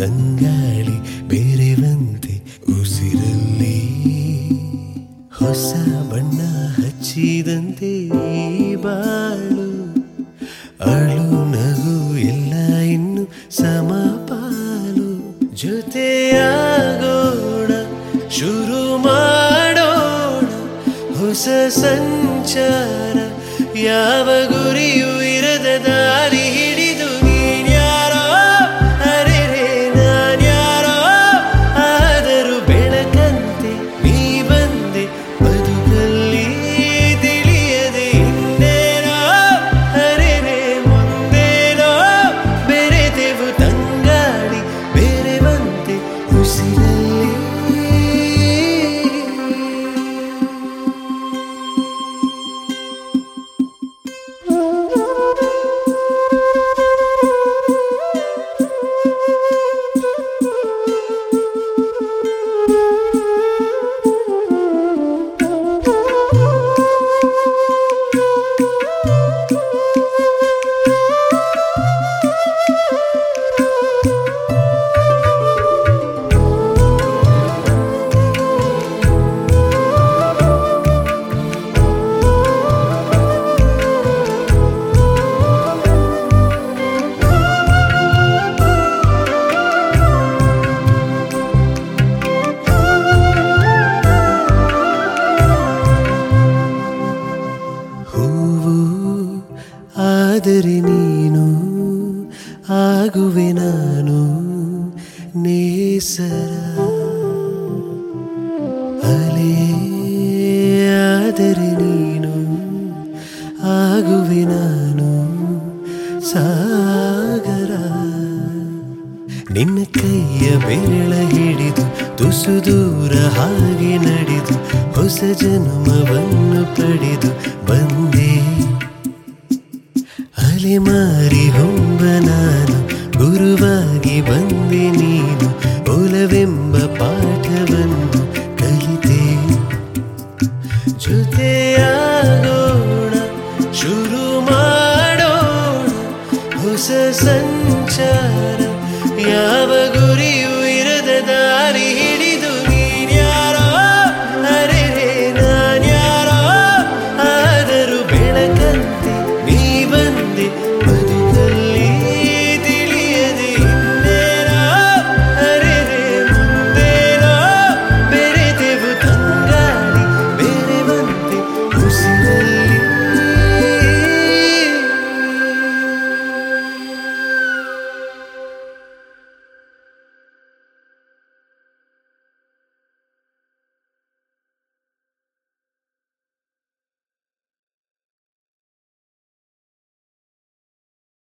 ತಂಗಾಳಿ ಬೇರೆವಂತೆ ಉಸಿರಲ್ಲಿ ಹೊಸ ಬಣ್ಣ ಹಚ್ಚಿದಂತೆ ಈ ಬಾಳು ಅಳು ನಗು ಎಲ್ಲ ಇನ್ನು ಸಮಪಾಲು ಜೊತೆಯಾಗೋಣ ಶುರು ಮಾಡೋಣ ಹೊಸ ಸಂಚಾರ ಯಾವ ಗುರಿಯೂ ಇರದ ದಾರಿ ಹಿಡಿದು ನೀನ್ಯಾರೋ ಅರೆರೆ ನಾನ್ಯಾರೋ ಆದರೂ ಬೆಳಕಂತೆ ನೀ ಬಂದೆ ಬದುಕಲ್ಲಿ ತಿಳಿಯದೆ ಹಿಂದೇನೋ ಅರೆರೆ ಮುಂದೇನೋ ಬೆರೆತೆವು ತಂಗಾಳಿ ಬೇರೆವಂತೆ ಉಸಿರಲ್ಲಿ ಹೂವು ಆದರೆ ನೀನು ಆಗುವೆ ನಾನು ನೇಸರ ಅಲೆ ಆದರೆ ನೀನು ಆಗುವೆ ನಾನು ಸಾಗರ ನಿನ್ನ ಕೈಯ ಬೆರಳ ಹಿಡಿದು ತುಸು ದೂರ ಹಾಗೆ ನಡೆದು ಹೊಸ ಜನ್ಮವನ್ನು ಪಡೆದು ಬಂದೆ ಅಲೆಮಾರಿ ಹೊಂಬ ನಾನು ಗುರುವಾಗಿ ಬಂದೆ ನೀನು ಒಲವೆಂಬ ಪಾಠವನ್ನು ಕಲಿತೆ ಜೊತೆಯಾಗೋಣ ಶುರು ಮಾಡೋಣ ಹೊಸ ಸಂಚಾರ ಯಾವ ಗುರಿ